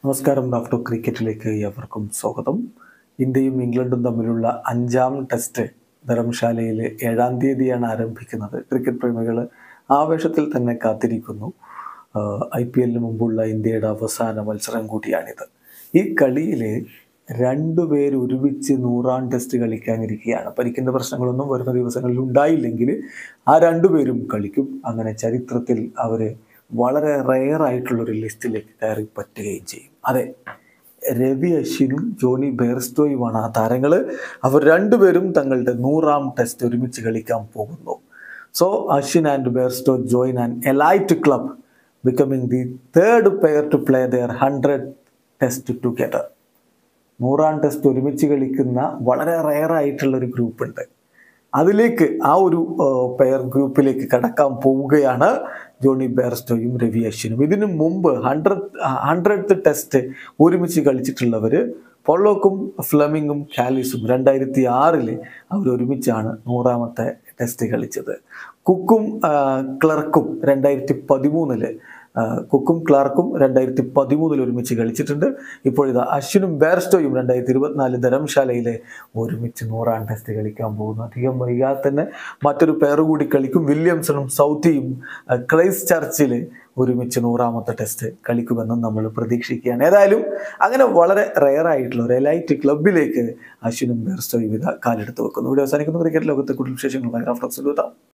നമസ്കാരം ഡോക്ടർ ക്രിക്കറ്റിലേക്ക് ഏവർക്കും സ്വാഗതം ഇന്ത്യയും ഇംഗ്ലണ്ടും തമ്മിലുള്ള അഞ്ചാം ടെസ്റ്റ് ധർമ്മശാലയിൽ ഏഴാം തീയതിയാണ് ആരംഭിക്കുന്നത് ക്രിക്കറ്റ് പ്രേമികൾ ആവേശത്തിൽ തന്നെ കാത്തിരിക്കുന്നു ഐ പി എല്ലിന് മുമ്പുള്ള ഇന്ത്യയുടെ അവസാന മത്സരം കൂടിയാണിത് ഈ കളിയിൽ രണ്ടുപേർ ഒരുമിച്ച് നൂറാം ടെസ്റ്റ് കളിക്കാനിരിക്കുകയാണ് പരിക്കിൻ്റെ പ്രശ്നങ്ങളൊന്നും വരുന്ന ദിവസങ്ങളിൽ ഉണ്ടായില്ലെങ്കിൽ ആ രണ്ടുപേരും കളിക്കും അങ്ങനെ ചരിത്രത്തിൽ അവർ വളരെ റെയർ ആയിട്ടുള്ള ഒരു ലിസ്റ്റിലേക്ക് കയറി പറ്റുകയും ചെയ്യും അതെ രവി അശ്വിനും ജോണി ബെയർസ്റ്റോയുമാണ് ആ താരങ്ങൾ അവർ രണ്ടുപേരും തങ്ങളുടെ നൂറാം ടെസ്റ്റ് ഒരുമിച്ച് കളിക്കാൻ പോകുന്നു so Ashwin and Bairstow join and elite club becoming the third pair to play their hundred test together നൂറാം ടെസ്റ്റ് ഒരുമിച്ച് കളിക്കുന്ന വളരെ റെയർ ആയിട്ടുള്ള ഒരു ഗ്രൂപ്പ് ഉണ്ട് അതിലേക്ക് ആ ഒരു പെയർ ഗ്രൂപ്പിലേക്ക് കടക്കാൻ പോവുകയാണ് ജോണി ബെയർസ്റ്റോയും രവി അശ്വിനും ഇതിനു മുമ്പ് ഹൺഡ്രഡ് ഹൺഡ്രഡ് ടെസ്റ്റ് ഒരുമിച്ച് കളിച്ചിട്ടുള്ളവർ പൊള്ളോക്കും ഫ്ലമിങ്ങും കാലിസും രണ്ടായിരത്തി ആറില് അവർ ഒരുമിച്ചാണ് നൂറാമത്തെ ടെസ്റ്റ് കളിച്ചത് കുക്കും ആ, ക്ലർക്കും രണ്ടായിരത്തി പതിമൂന്നില് ആ, കുക്കും ക്ലാർക്കും രണ്ടായിരത്തി പതിമൂന്നിൽ ഒരുമിച്ച് കളിച്ചിട്ടുണ്ട് ഇപ്പോഴിതാ അശ്വിനും ബെയർസ്റ്റോയും രണ്ടായിരത്തി ഇരുപത്തിനാല് ധരംശാലയിലെ ഒരുമിച്ച് നൂറാം ടെസ്റ്റ് കളിക്കാൻ പോകുന്നു അധികം വൈകാതെ തന്നെ മറ്റൊരു പേർ കൂടി കളിക്കും വില്യംസണും സൗത്തിയും ആ, ക്രൈസ്റ്റ് ചർച്ചിൽ ഒരുമിച്ച് നൂറാമത്തെ ടെസ്റ്റ് കളിക്കുമെന്നും നമ്മൾ പ്രതീക്ഷിക്കുകയാണ് ഏതായാലും അങ്ങനെ വളരെ റെയർ ആയിട്ടുള്ള ഒരു എലൈറ്റ് ക്ലബിലേക്ക് അശ്വിനും ബെയർസ്റ്റോയും ഇതാ കാലെടുത്ത് വെക്കുന്നു ഇവിടെ അവസാനിക്കുന്ന ക്രിക്കറ്റ് ലോകത്തെ കൂടുതൽ വിശേഷങ്ങളുമായി റഫറൻസ് എഴുതാം